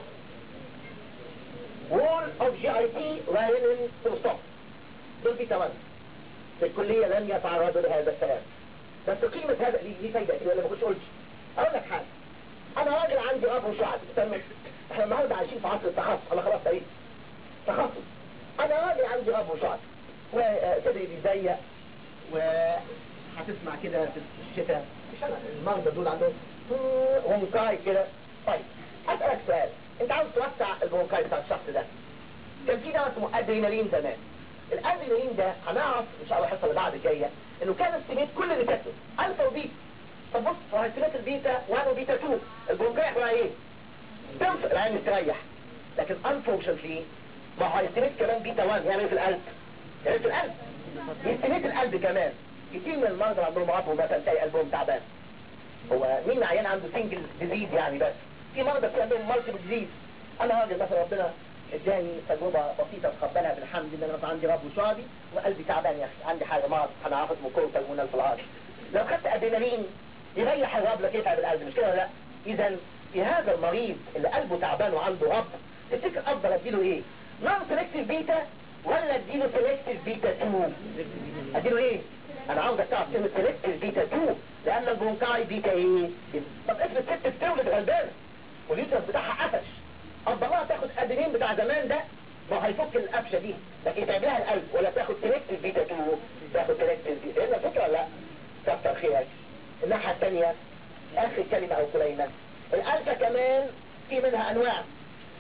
وول اوف جي اي تي وهينن ستوب دول بيتا 1 في الكليه لم يتعرضوا لهذا الكلام بس قيمه هذا ليه ليه فايده كده ولا ما كنتش قلت اقول لك حاجه انا راجل عندي اب وشعب استنى احنا النهارده عايشين في عصر التخصص انا خلاص ايه تخصص انا راجل عندي اب وشعب وصدري بيضيق وهتسمع كده في الشتاء مش انا المرضى دول عندهم ونكاي كده طيب اسالك سؤال انت عاوز توسع البرونكاي بتاع الشخص ده كان في دواء اسمه ادرينالين زمان الادرينالين ده هنعرف ان شاء الله الحصه اللي بعد الجايه انه كان استيميت كل اللي كاتبه الفا وبيتا طب بص هو استيميت البيتا 1 وبيتا 2 البرونكاي هيبقى ايه؟ تنفع العين تريح لكن انفورشنتلي ما هو هيستيميت كمان بيتا 1 يعمل في القلب يعمل في القلب يستيميت القلب كمان كتير من المرضى اللي عندهم عضو مثلا تلاقي قلبهم تعبان هو مين عيان عنده سنجل ديزيز يعني بس في مرضى في عندهم مالتيبل ديزيز انا راجل مثلا ربنا اداني تجربه بسيطه اتقبلها بالحمد لله انا مثلا عندي رب وشعبي وقلبي تعبان يا اخي عندي حاجه مرض انا عارف اسمه كورتا هرمونال في العظم لو خدت ادرينالين يريح الرب لك يتعب القلب مش كده ولا لا اذا في هذا المريض اللي قلبه تعبان وعنده رب تفتكر افضل اديله ايه نون سيلكتيف بيتا ولا اديله سيلكتيف بيتا 2 اديله ايه انا عاوزك تعرف كلمه سيلكتيف بيتا 2 لان البرونكاي بيتا ايه طب افرض ست بتولد غلبانه واليوترس بتاعها قفش افضلها تاخد ادرينين بتاع زمان ده ما هيفك القفشه دي لكن يتعب لها القلب ولا تاخد سيلكتيف بيتا 2 تاخد سيلكتيف بيتا ايه الفكره ولا لا كتر خيرك الناحيه الثانيه اخر كلمه او كلمه الالفا كمان في منها انواع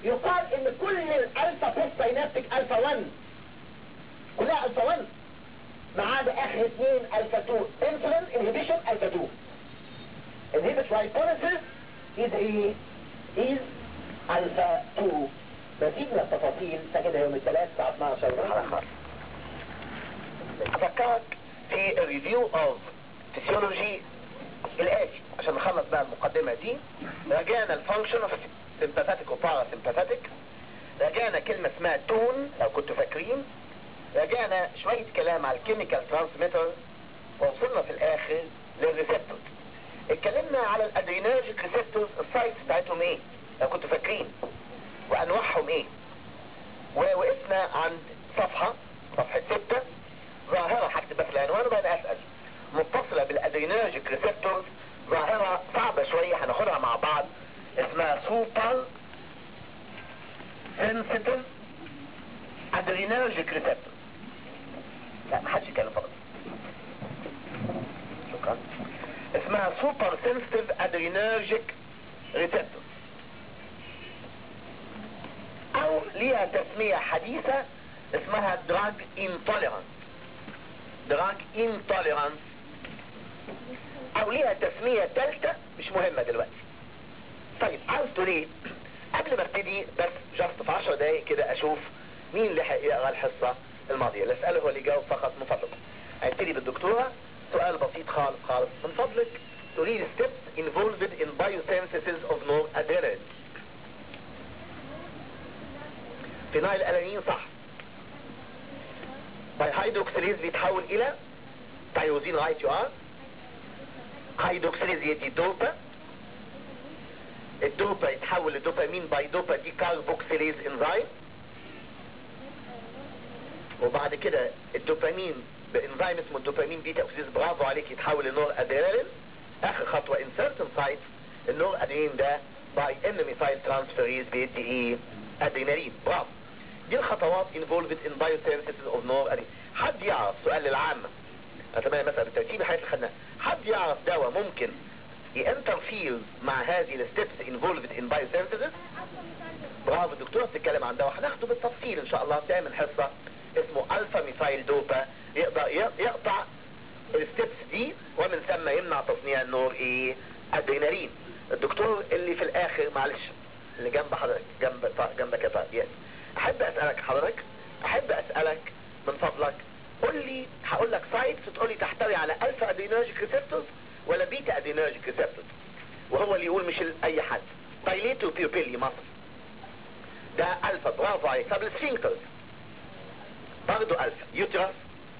يقال ان كل الالفا بوست ساينابتيك الفا 1 كلها الفا 1 ما عدا اخر اثنين الفا 2 انسولين انهبيشن الفا 2 inhibit lipolysis is a is الفا 2 مزيد من التفاصيل تجدها يوم الثلاث الساعه 12 على خالص افكرك في الريفيو اوف فيسيولوجي الاتي عشان نخلص بقى المقدمة دي رجعنا الفانكشن اوف سمباثيك وبارا سمباثيك رجعنا كلمة اسمها تون لو كنتوا فاكرين رجعنا شوية كلام على الكيميكال ترانسميتر ووصلنا في الاخر للريسبتورز اتكلمنا على الادرينرجيك ريسبتورز السايتس بتاعتهم ايه لو كنتوا فاكرين وانواعهم ايه ووقفنا عند صفحة صفحة ستة ظاهرة هكتب بس العنوان وبعدين اسأل متصلة بالادرينرجيك ريسبتورز ظاهرة صعبة شوية هناخدها مع بعض اسمها سوبر سنسيتيف ادرينرجيك ريسبتورز لا محدش يتكلم فقط شكرا اسمها سوبر سنسيتيف ادرينرجيك ريسبتورز او ليها تسمية حديثة اسمها دراج انتوليرانس دراج انتوليرانس او ليها تسمية تالتة مش مهمة دلوقتي طيب عاوز تقول ايه قبل ما ابتدي بس جاست في 10 دقايق كده اشوف مين اللي هيقرا الحصة الماضية اللي اسأله هو اللي يجاوب فقط من فضلك هنبتدي بالدكتورة سؤال بسيط خالص خالص من فضلك تقولي لي steps involved in biosynthesis of noradrenaline فينايل الانين صح بايهيدروكسيليز بيتحول الى تايروزين رايت يو ار هيدروكسيليز يدي دوبا الدوبا يتحول لدوبامين باي دوبا دي كاربوكسيليز انزيم وبعد كده الدوبامين بانزيم اسمه الدوبامين بيتا اوكسيز برافو عليك يتحول لنور ادرينالين اخر خطوه ان سيرتن سايت النور ادرينالين ده باي ان ميثايل ترانسفيريز بيدي ايه ادرينالين برافو دي الخطوات involved in biosynthesis of نور ادرينالين حد يعرف سؤال للعامه اتمنى مثلا بالترتيب الحاجات اللي خدناها حد يعرف دواء ممكن ينترفير مع هذه الستبس involved in biosynthesis برافو الدكتوره بتتكلم عن دواء هناخده بالتفصيل ان شاء الله تعمل حصه اسمه الفا ميثايل دوبا يقدر يقطع الستبس دي ومن ثم يمنع تصنيع النور ايه ادرينالين الدكتور اللي في الاخر معلش اللي جنب حضرتك جنب جنبك يا طارق يس احب اسالك حضرتك احب اسالك من فضلك قول لي هقول لك سايتس تقول لي تحتوي على الفا ادرينرجيك ريسبتورز ولا بيتا ادرينرجيك ريسبتورز وهو اللي يقول مش اي حد بايليتو بيوبيلي مصر ده الفا برافو عليك طب السفينكترز برضه الفا يوترس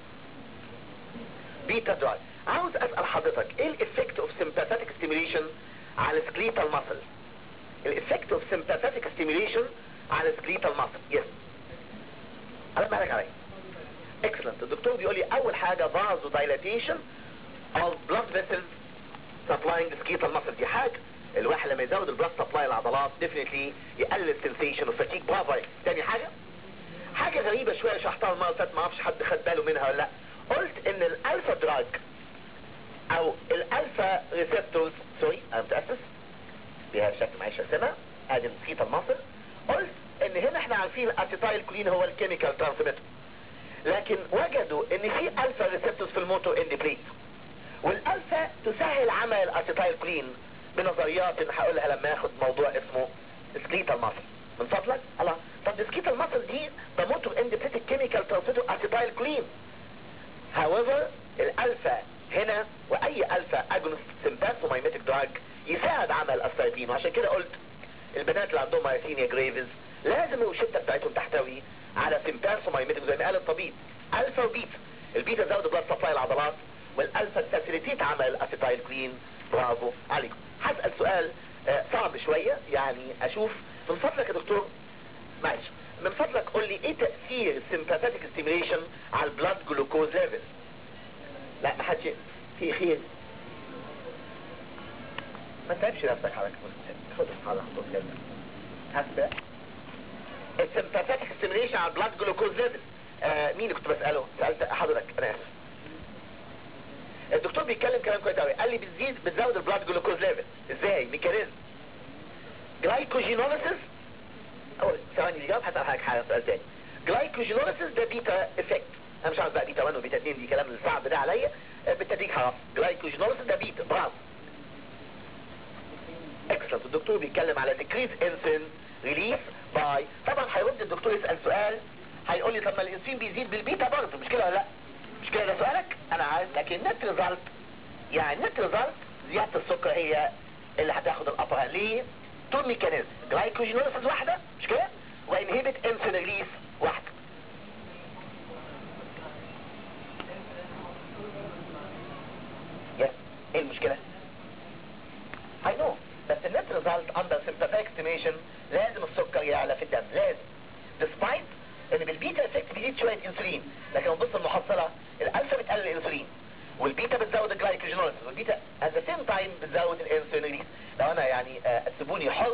بيتا دراج عاوز اسال حضرتك ايه الافكت اوف سمباثيك ستيميليشن على سكليتال ماسل الافكت اوف سمباثيك ستيميليشن على سكليتال ماسل يس على بالك عليا اكسلنت الدكتور بيقول لي اول حاجه فازو دايلاتيشن of blood vessels supplying the skeletal muscle دي حاجه الواحد لما يزود البلاد سبلاي العضلات ديفنتلي يقلل السنسيشن والفتيك برافو عليك تاني حاجه حاجه غريبه شويه شرحتها المره اللي فاتت ما اعرفش حد خد باله منها ولا لا قلت ان الالفا دراج او الالفا ريسبتورز سوري انا متاسف بهذا الشكل معيش ارسمها ادي السكيتال ماسل قلت ان هنا احنا عارفين الاسيتايل كلين هو الكيميكال ترانسميتر لكن وجدوا ان في الفا ريسبتورز في الموتور اند بليت والالفا تسهل عمل الاسيتايل كلين بنظريات هقولها لما ياخد موضوع اسمه سكليتال ماسل من فضلك الله طب السكليتال ماسل دي ده موتور اند بليت الكيميكال ترانسميتر اسيتايل كلين however الالفا هنا واي الفا اجونست سمباثومايميتك دراج يساعد عمل الاسيتايلين وعشان كده قلت البنات اللي عندهم مايثينيا جريفز لازم الروشته بتاعتهم تحتوي على سمباثومايميتك زي ما قال الطبيب الفا وبيتا البيتا تزود بلاد سبلاي العضلات والالفا تفاسيليتيت عمل الاسيتايل كلين برافو عليكم هسال سؤال آه صعب شويه يعني اشوف من فضلك يا دكتور معلش من فضلك قول لي ايه تاثير السمباثيك ستيميليشن على البلاد جلوكوز ليفل لا ما حدش في خير ما تعبش نفسك حضرتك خد الحاله خد كده هسبق السمباثيك ستيميليشن على البلاد جلوكوز ليفل آه مين اللي كنت بساله سالت حضرتك انا اسف الدكتور بيتكلم كلام كويس قوي قال لي بتزيد بتزود البلاد جلوكوز ليفل ازاي ميكانيزم جلايكوجينوليسيس اول ثواني اللي جاوب هسأل حضرتك حاجة سؤال تاني جلايكوجينوليسيس ده بيتا افكت انا مش عارف بقى بيتا 1 وبيتا 2 دي كلام الصعب ده عليا آه، بالتدريج هعرف جلايكوجينوليسيس ده بيتا برافو اكسلنت الدكتور بيتكلم على decrease insulin release by طبعا هيرد الدكتور يسأل سؤال هيقول لي طب ما الانسولين بيزيد بالبيتا برضه مش كده ولا لا مش كده ده سؤالك انا عارف لكن النت ريزلت يعني النت ريزلت زيادة السكر هي اللي هتاخد الابر ليه تو ميكانيزم جلايكوجينوليسيس واحدة مش كده وانهبت انسولين ريليس واحدة يس ايه المشكلة I know بس النت ريزلت اندر sympathetic estimation لازم السكر يعلى في الدم لازم despite ان بالبيتا افكت بيزيد شوية انسولين لكن لما تبص المحصلة الالفا بتقلل الانسولين والبيتا بتزود الجلايكوجينوليسيس والبيتا at the same time بتزود الانسولين ريليس لو انا يعني آه، سيبوني حر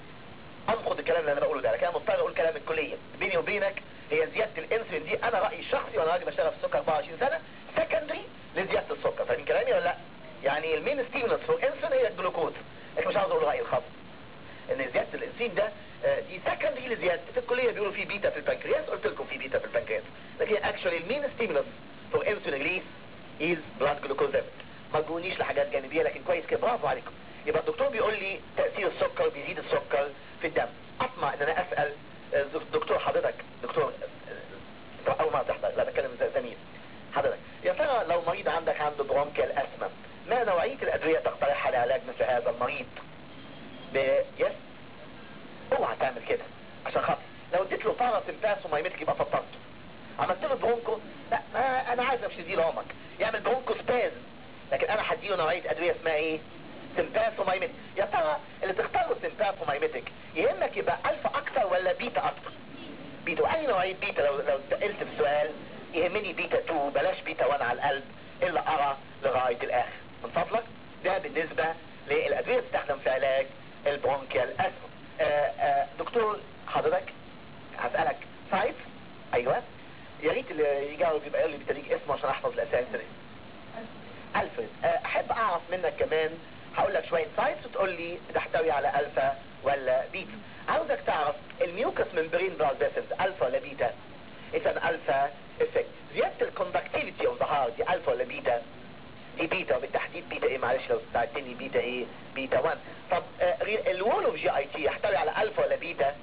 انقض الكلام اللي انا بقوله ده لكن انا مضطر اقول كلام الكلية بيني وبينك هي زيادة الانسولين دي انا رأيي الشخصي وانا راجل بشتغل في السكر 24 سنة سكندري لزيادة السكر فاهمين كلامي ولا لا؟ يعني المين ستيمولس فور انسولين هي الجلوكوز لكن مش عاوز اقول رأيي الخاص ان زيادة الانسولين ده آه، دي سكندري لزيادة في الكلية بيقولوا في بيتا في البنكرياس قلت لكم في بيتا في البنكرياس لكن اكشولي المين ستيمولس فور انسولين ريليس از بلاد جلوكوز ليفل ما تجونيش لحاجات جانبية لكن كويس كده برافو عليكم يبقى الدكتور بيقول لي تأثير السكر بيزيد السكر في الدم اطمع ان انا اسأل آه، دكتور حضرتك دكتور آه، اول ما تحضر لا بتكلم ز- زميل حضرتك يا ترى لو مريض عندك عنده برونكيال اسما ما نوعية الادوية تقترحها لعلاج مثل هذا المريض ب... يس اوعى تعمل كده عشان خاطر لو اديت له طارة سمباس وميمتك يبقى فطرته عملت له برونكو لا ما انا عايز امشي دي لامك يعمل برونكو سبازم لكن انا هديله نوعية ادوية اسمها ايه سمباس وميمتك يا ترى اللي تختاره سمباس وميمتك يهمك يبقى الفا اكتر ولا بيتا اكتر بيتا واي نوعية بيتا لو لو سألت في السؤال يهمني بيتا 2 بلاش بيتا 1 على القلب الا ارى لغاية الاخر من فضلك ده بالنسبة للادوية اللي تستخدم في علاج البرونكيال اسما آه آه دكتور حضرتك هسألك سايت ايوه يا ريت اللي يجاوب يبقى يقول لي بالتدريج اسمه عشان احفظ الاسامي السرية الفريد آه، احب اعرف منك كمان هقول لك شوية سايتس وتقول لي بتحتوي على الفا ولا بيتا عاوزك تعرف الميوكس ممبرين بلاد فيسلز الفا ولا بيتا اذا الفا افكت زيادة الكوندكتيفيتي اوف ذا هارت دي الفا ولا بيتا دي بيتا وبالتحديد بيتا ايه معلش لو ساعدتني بيتا ايه بيتا 1 طب آه غير الوول اوف جي اي تي يحتوي على الفا ولا بيتا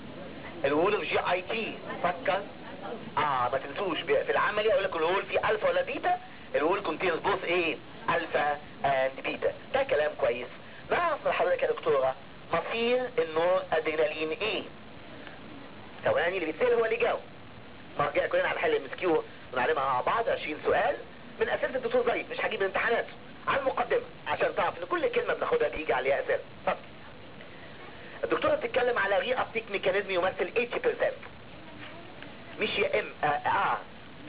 الوول اوف جي اي تي فكر اه ما تنسوش ب- في العملي اقول لك الوول في الفا ولا بيتا الوول كونتينز بوث ايه الفا اند بيتا ده كلام كويس نعرف من حضرتك يا دكتوره مصير النور ادرينالين ايه ثواني اللي بيتسال هو اللي جاوب ما جاي كلنا على حل المسكيو ونعلمها مع بعض 20 سؤال من اسئله الدكتور ظريف مش هجيب الامتحانات على المقدمه عشان تعرف ان كل كلمه بناخدها بيجي عليها اسئله اتفضل الدكتوره بتتكلم على ري ابتيك ميكانيزم يمثل 80% مش يا ام اه, آه.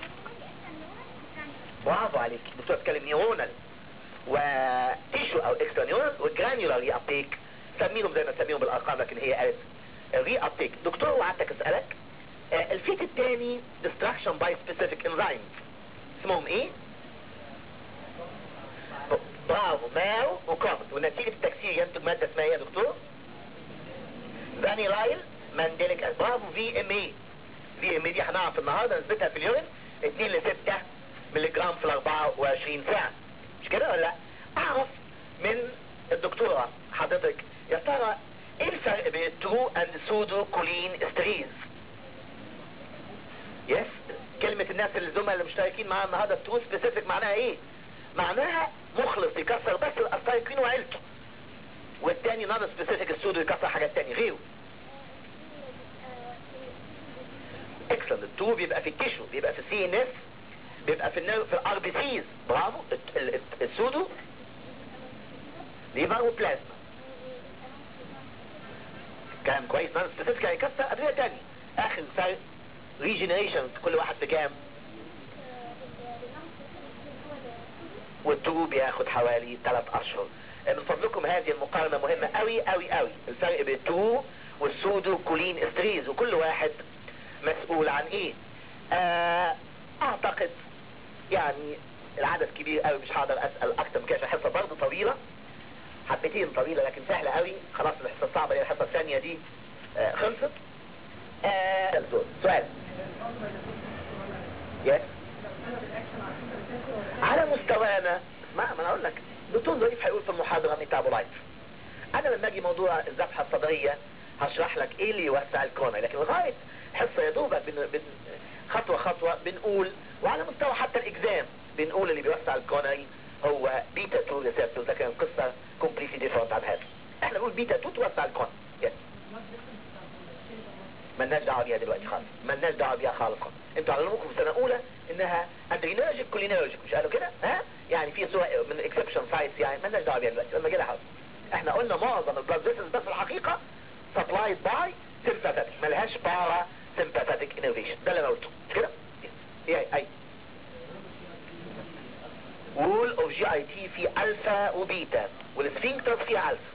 برافو عليك الدكتوره بتتكلم نيورونال وتيشو او اكسترا نيورونال وجرانيولار ري ابتيك سميهم زي ما تسميهم بالارقام لكن هي قالت الري ابتيك دكتور وعدتك اسالك آه الفيت الثاني destruction by specific enzymes اسمهم ايه؟ ب- برافو ماو وكومت ونتيجة التكسير ينتج مادة اسمها ايه يا دكتور؟ فانيلايل مانديليك أسيد. برافو في ام اي في ام دي هنعرف النهارده نسبتها في اليورين 2 ل 6 ملي جرام في ال 24 ساعة مش كده ولا لا؟ اعرف من الدكتورة حضرتك يا ترى ايه الفرق بين الترو اند سودو كولين استريز؟ يس كلمة الناس الزملاء اللي مشتركين معانا النهارده ترو سبيسيفيك معناها ايه؟ معناها مخلص يكسر بس الاستايكين وعيلته والتاني نون سبيسيفيك السودو يكسر حاجات تانية غيره اكسلنت التو بيبقى في التيشو بيبقى في السي ان اس بيبقى في النيرف في الار بي سيز برافو الت- ال- الت- السودو ليفر وبلازما كلام كويس نون سبيسيفيك هيكسر ادويه تانية اخر فرق ريجنريشن كل واحد بكام والتو بياخد حوالي 3 اشهر من فضلكم هذه المقارنة مهمة قوي قوي قوي الفرق بين التو والسودو كولين استريز وكل واحد مسؤول عن ايه آه اعتقد يعني العدد كبير قوي مش هقدر اسأل اكتر من كده عشان الحصة برضه طويلة حبتين طويلة لكن سهلة قوي خلاص الحصة الصعبة اللي هي الحصة الثانية دي آه خلصت آه سؤال يس على مستوانا ما ما انا اقول لك دكتور ظريف هيقول في المحاضره ميتابولايت انا لما اجي موضوع الذبحه الصدريه هشرح لك ايه اللي يوسع الكورنر لكن لغايه حصه يا دوبك بن بن خطوه خطوه بنقول وعلى مستوى حتى الاجزام بنقول اللي بيوسع الكورنري هو بيتا 2 ريسبتورز لكن القصه كومبليتلي ديفرنت عن هذا احنا بنقول بيتا 2 توسع الكورنر يس مالناش دعوه بيها دلوقتي خالص مالناش دعوه بيها خالص خالص انتوا علموكم في سنه اولى انها ادرينرجيك كولينرجيك مش قالوا كده ها يعني في صور من اكسبشن سايتس يعني مالناش دعوه بيها دلوقتي لما جينا حاضر احنا قلنا معظم البلاد فيسلز بس الحقيقه سبلايد باي سيمباثيك ملهاش بارا سيمباثيك انوفيشن ده اللي انا قلته مش كده؟ ايه اي وول اوف جي اي تي في الفا وبيتا والسفنكترز فيها الفا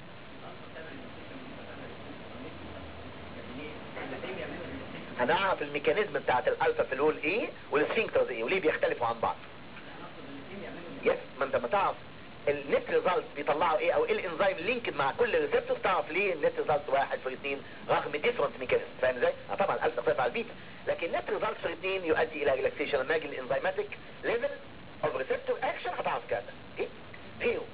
هنعرف الميكانيزم بتاعت الالفا في الول ايه والسفنكترز ايه وليه بيختلفوا عن بعض يس ما انت ما تعرف النت ريزلت بيطلعوا ايه او ايه الانزيم لينكد مع كل ريسبتور تعرف ليه النت ريزلت واحد في الاثنين رغم ديفرنت ميكانيزم فاهم ازاي؟ اه طبعا الالفا خفيف على البيتا لكن النت ريزلت في الاثنين يؤدي الى ريلاكسيشن لما يجي الانزيماتيك ليفل اوف ريسبتور اكشن هتعرف كده ايه؟ غيره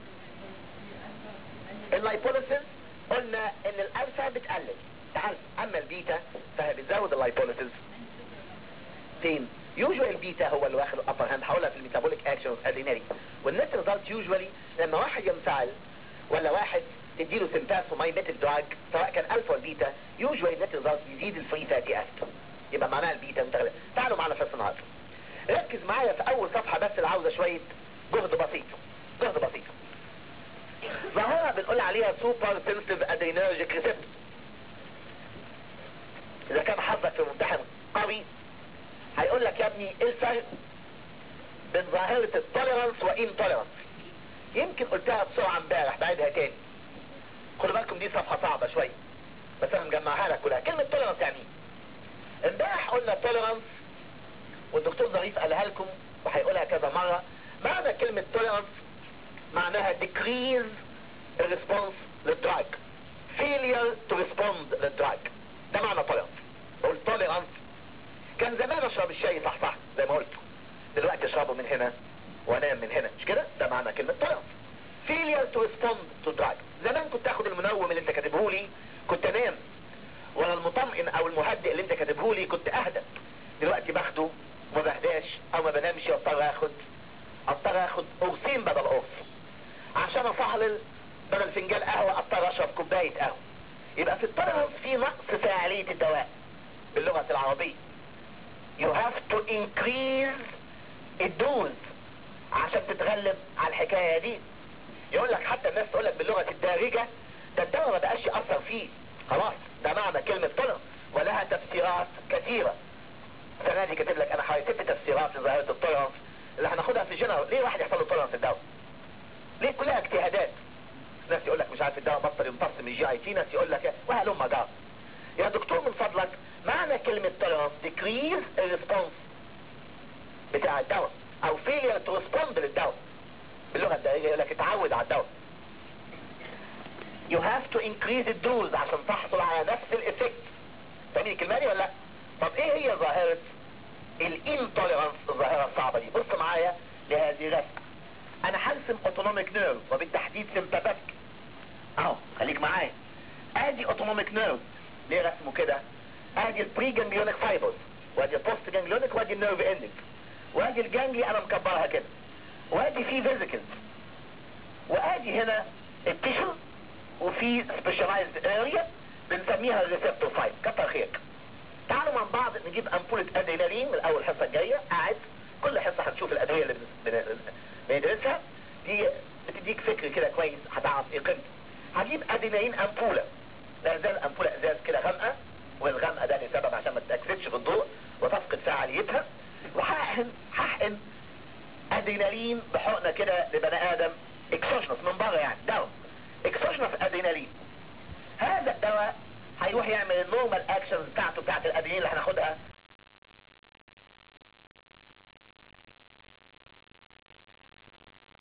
اللايبوليسيس قلنا ان الالفا بتقلل تعال اما البيتا فهي بتزود اللايبوليسيس فين يوجوال البيتا هو اللي واخد الابر هاند هقولها في الميتابوليك اكشن اوف ادرينالين والنت ريزلت يوجوالي لما واحد ينفعل ولا واحد تديله سمباث ومايميتك دراج سواء كان الفا ولا بيتا يوجوالي النت ريزلت يزيد الفري فاتي اسيد يبقى معناها البيتا متغلب تعالوا معنا في النهارده ركز معايا في اول صفحه بس اللي عاوزه شويه جهد بسيط جهد بسيط ظاهره بنقول عليها سوبر سنسيتيف ادرينرجيك ريسبتور اذا كان حظك في ممتحن قوي هيقول لك يا ابني ايه الفرق بين ظاهرة التوليرانس وانتوليرانس يمكن قلتها بسرعة امبارح بعيدها تاني خدوا بالكم دي صفحة صعبة شوية بس انا مجمعها لك كلها كلمة توليرانس يعني ايه امبارح قلنا توليرانس والدكتور ظريف قالها لكم وهيقولها كذا مرة معنى كلمة توليرانس معناها decrease الريسبونس للدراج failure to respond للدراج ده معنى توليرانس قلت توليرانس كان زمان اشرب الشاي صح صح زي ما قلت دلوقتي اشربه من هنا وانام من هنا مش كده ده معنى كلمه توليرانس failure to respond to drug زمان كنت اخد المنوم اللي انت كاتبه لي كنت انام ولا المطمئن او المهدئ اللي انت كاتبه لي كنت اهدى دلوقتي باخده وما بهداش او ما بنامش اضطر اخد اضطر اخد قرصين بدل قرص عشان اصهلل بدل فنجان قهوه اضطر اشرب كوبايه قهوه يبقى في التوليرانس في نقص فاعليه الدواء باللغه العربيه you have to increase الدوز عشان تتغلب على الحكاية دي يقول لك حتى الناس تقول لك باللغة الدارجة ده الدواء ما بقاش يأثر فيه خلاص ده معنى كلمة طلع ولها تفسيرات كثيرة السنة دي كاتب لك انا حوالي ست تفسيرات لظاهرة التولرانس اللي هناخدها في الجنرال ليه واحد يحصل له تولرانس في الدواء ليه كلها اجتهادات ناس يقول لك مش عارف الدواء بطل يمتص من الجي اي تي ناس يقول لك وهلم جار يا دكتور من فضلك معنى كلمة tolerance decrease الريسبونس بتاع الدواء او failure to respond للدواء باللغة الدارجة يقول لك اتعود على الدواء you have to increase الدوز عشان تحصل على نفس الافكت فاهمين الكلمة دي ولا لا؟ طب ايه هي ظاهرة الانتوليرانس الظاهرة الصعبة دي بص معايا لهذه الرسمة انا هرسم اوتونوميك نيرف وبالتحديد سيمباثيك اهو خليك معايا ادي اوتونوميك نيرف ليه رسمه كده ادي البري جانجليونيك فايبرز وادي البوست جانجليونيك وادي النيرف اندنج وادي الجانجلي انا مكبرها كده وادي في فيزيكلز وادي هنا التيشو وفي سبيشالايزد اريا بنسميها الريسبتور فايب كتر خيرك تعالوا مع بعض نجيب امبولة ادرينالين من اول حصة الجاية قاعد كل حصة هنشوف الادوية اللي بندرسها دي بتديك فكر كده كويس هتعرف ايه قيمته هجيب ادرينالين امبولة لا زال امبولة ازاز كده غامقة والغامقة ده لسبب عشان ما تتأكسدش في الضوء وتفقد فعاليتها وهحقن هحقن ادرينالين بحقنة كده لبني ادم اكسوشنس من بره يعني دواء اكسوشنس ادرينالين هذا الدواء هيروح يعمل النورمال اكشنز بتاعته بتاعت الادرينالين اللي هناخدها